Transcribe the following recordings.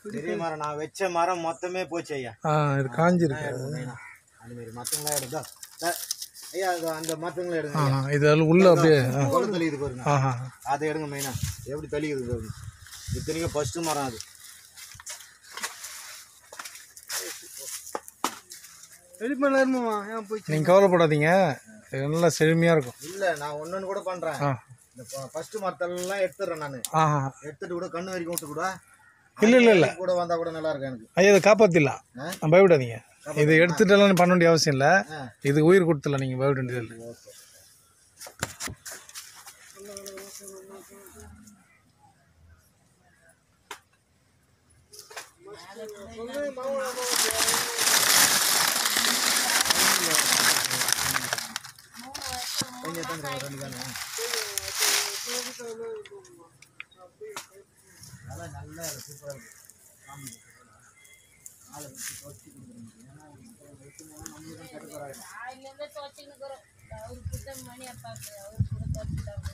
பெரிய மரம் நான் வச்ச மரம் மொத்தமே போச்சு ஐயா ஆ இது காஞ்சிருக்கு மெயினா அந்த மாதிரி மற்றவங்களாம் எடுத்தா த- ஐயா அது அந்த மற்றவங்களும் எடுங்க ஆ இது அதில் உள்ள அப்படியே ஆ. கொலை தெளியுது பாருங்க ஆஹா அதை எடுங்க மெயினா எப்படி தெளிக்குது பாருங்க இத்தனைக்கும் ஃபர்ஸ்ட் மரம் அது ரெடி பண்ணலாமா ஏன் போய் நீங்கள் கவலைப்படாதீங்க இது நல்லா செழுமையாக இருக்கும் இல்லை நான் ஒன்னொன்னு கூட பண்ணுறேன் ஆ இந்த ஃபர்ஸ்ட் மரத்தெல்லாம் எடுத்துடுறேன் நான் ஆஹா எடுத்துட்டு கூட கண்ணு வரைக்கும் விட்டு கூட இல்லை இல்லை இல்லை அது கூட வந்தால் கூட நல்லா இருக்கும் எனக்கு ஐயா இதை காப்பாற்றிடலாம் ஆ? பயப்படாதீங்க இது எடுத்துட்டெல்லாம் பண்ண வேண்டிய அவசியம் இல்லை ஆ. இது உயிர் கொடுத்துடலாம் நீங்கள் பயப்பட வேண்டியது இல்லை ஓகே கொஞ்சம் எடுத்துட்டு வா, ரெண்டு தானே அதான் நல்லா சூப்பராக இருக்கு காலையிலேருந்து துவைச்சின்னு இருக்கிறோம் அவரு கிட்ட மணி அப்பாக்கு அவரு கூட துவைச்சிட்டாங்க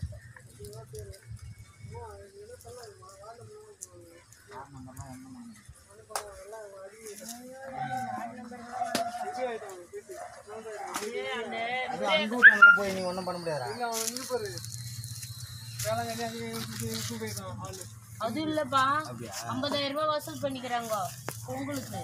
அது அங்கே விட்டாங்கன்னா போய் நீ ஒன்றும் பண்ண முடியாதா அவன் இங்க பாரு வேளாங்கண்ணி அங்கே இங்கே போயிருக்கான் ஆளு அது இல்லப்பா ஐம்பதாயிரம் ரூபாய் வசூல் பண்ணிக்கிறாங்க உங்களுக்கு